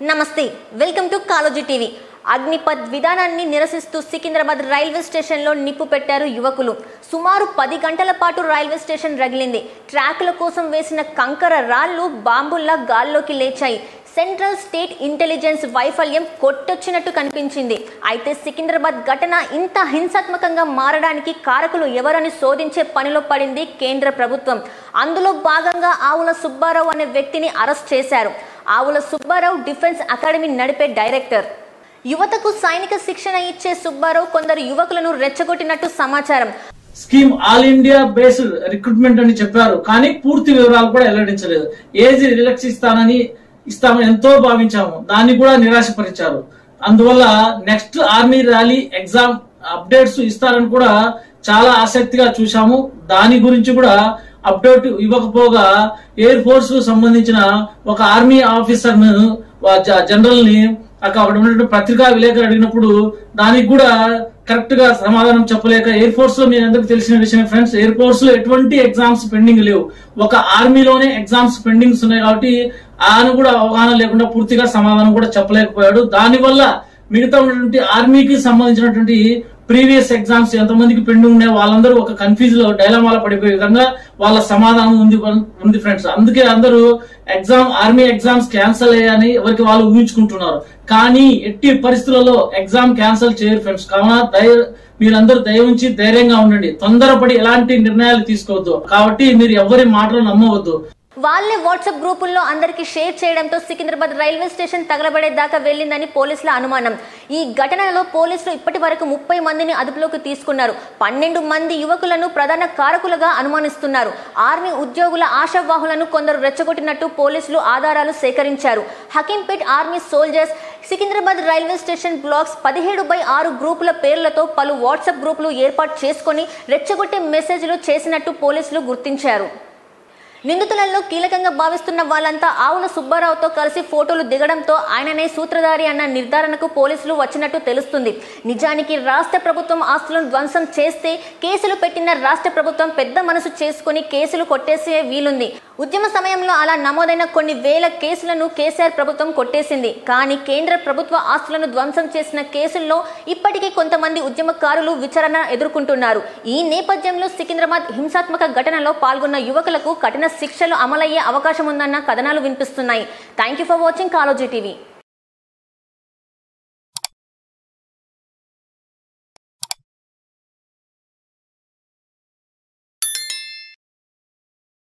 నమస్తే welcome to Kaloji TV Agnipath విధానాన్ని నిరసిస్తూ సికింద్రాబాద్ రైల్వే స్టేషన్లో నిప్పు పెట్టారు యువకులు సుమారు పది గంటల పాటు రైల్వే స్టేషన్ రగిలింది ట్రాకుల కోసం వేసిన కంకర రాళ్లు బాంబుల్లా గాల్లోకి లేచాయి సెంట్రల్ స్టేట్ ఇంటెలిజెన్స్ వైఫల్యం కొట్టొచ్చినట్టు కనిపించింది అయితే సికింద్రాబాద్ ఘటన ఇంత హింసాత్మకంగా మారడానికి కారకులు ఎవరని శోధించే పనిలో పడింది కేంద్ర ప్రభుత్వం అందులో భాగంగా ఆవుల సుబ్బారావు అనే వ్యక్తిని అరెస్ట్ చేశారు ఆవుల సుబ్బారావు డిఫెన్స్ అకాడమీ నడిపే డైరెక్టర్ యువతకు సైనిక శిక్షణ ఇచ్చే సుబ్బారావు కొందరు యువకులను రెచ్చగొట్టినట్టు సమాచారం scheme all India based recruitment అని చెప్పారు కానీ పూర్తి వివరాలు కూడా వెల్లడించలేదు ఏజ్ రిలాక్స్ ఇస్తానని ఇస్తామని ఎంతో భావించాము దాన్ని కూడా నిరాశపరిచారు అందువల్ల next army rally exam updates ఇస్తారని కూడా చాలా ఆసక్తిగా చూశాము దాని గురించి కూడా అప్డేట్ ఇవ్వకపోగా ఎయిర్ ఫోర్స్ కు సంబంధించిన ఒక ఆర్మీ ఆఫీసర్ ను జనరల్ ని అక్కడ ఉన్నటువంటి పత్రికా విలేకరు అడిగినప్పుడు దానికి కూడా కరెక్ట్ గా సమాధానం చెప్పలేక ఎయిర్ ఫోర్స్ లో మీ అందరికి తెలిసిన విషయం ఫ్రెండ్స్ ఎయిర్ ఫోర్స్ లో ఎటువంటి ఎగ్జామ్స్ పెండింగ్ లేవు ఒక ఆర్మీలోనే ఎగ్జామ్స్ పెండింగ్స్ ఉన్నాయి కాబట్టి ఆయన కూడా అవగాహన లేకుండా పూర్తిగా సమాధానం కూడా చెప్పలేకపోయాడు దానివల్ల మిగతా ఉన్నటువంటి ఆర్మీకి సంబంధించినటువంటి ప్రీవియస్ ఎగ్జామ్స్ ఎంతమందికి పెండింగ్ ఉన్నాయి వాళ్ళందరూ ఒక కన్ఫ్యూజ్ లో డైలమాల పడిపోయే విధంగా వాళ్ళ సమాధానం ఉంది ఉంది ఫ్రెండ్స్ అందుకే అందరూ ఎగ్జామ్ ఆర్మీ ఎగ్జామ్స్ క్యాన్సిల్ అయ్యాయని ఎవరికి వాళ్ళు ఊహించుకుంటున్నారు కానీ ఎట్టి పరిస్థితులలో ఎగ్జామ్ క్యాన్సిల్ చేయరు ఫ్రెండ్స్ కావున ధైర్య మీరందరూ దయ ఉంచి ధైర్యంగా ఉండండి తొందరపడి ఎలాంటి నిర్ణయాలు తీసుకోవద్దు కాబట్టి మీరు ఎవరి మాటలు నమ్మవద్దు వాళ్ళే వాట్సాప్ గ్రూపుల్లో అందరికీ షేర్ చేయడంతో సికింద్రాబాద్ రైల్వే స్టేషన్ తగలబడే దాకా వెళ్ళిందని పోలీసుల అనుమానం ఈ ఘటనలో పోలీసులు ఇప్పటి వరకు ముప్పై మందిని అదుపులోకి తీసుకున్నారు పన్నెండు మంది యువకులను ప్రధాన కారకులుగా అనుమానిస్తున్నారు ఆర్మీ ఉద్యోగుల ఆశావాహులను కొందరు రెచ్చగొట్టినట్టు పోలీసులు ఆధారాలు సేకరించారు Hakimpet army soldiers Secunderabad railway station blocks పదిహేడు బై ఆరు గ్రూపుల పేర్లతో పలు వాట్సాప్ గ్రూపులు ఏర్పాటు చేసుకొని రెచ్చగొట్టే మెసేజ్లు చేసినట్టు పోలీసులు గుర్తించారు నిందితులలో కీలకంగా భావిస్తున్న వాళ్ళంతా ఆవుల సుబ్బారావుతో కలిసి ఫోటోలు దిగడంతో ఆయననే సూత్రధారి అన్న నిర్ధారణకు పోలీసులు వచ్చినట్టు తెలుస్తుంది నిజానికి రాష్ట్ర ప్రభుత్వం ఆస్తులను ధ్వంసం చేస్తే కేసులు పెట్టిన రాష్ట్ర ప్రభుత్వం పెద్ద మనసు చేసుకుని కేసులు కొట్టేసే వీలుంది ఉద్యమ సమయంలో అలా నమోదైన కొన్ని వేల కేసులను కేసీఆర్ ప్రభుత్వం కొట్టేసింది కానీ కేంద్ర ప్రభుత్వ ఆస్తులను ధ్వంసం చేసిన కేసుల్లో ఇప్పటికీ కొంతమంది ఉద్యమకారులు విచారణ ఎదుర్కొంటున్నారు ఈ నేపథ్యంలో సికింద్రాబాద్ హింసాత్మక ఘటనలో పాల్గొన్న యువకులకు కఠిన శిక్షలు అమలయ్యే అవకాశం ఉందన్న కథనాలు వినిపిస్తున్నాయి thank you for watching Kaloji TV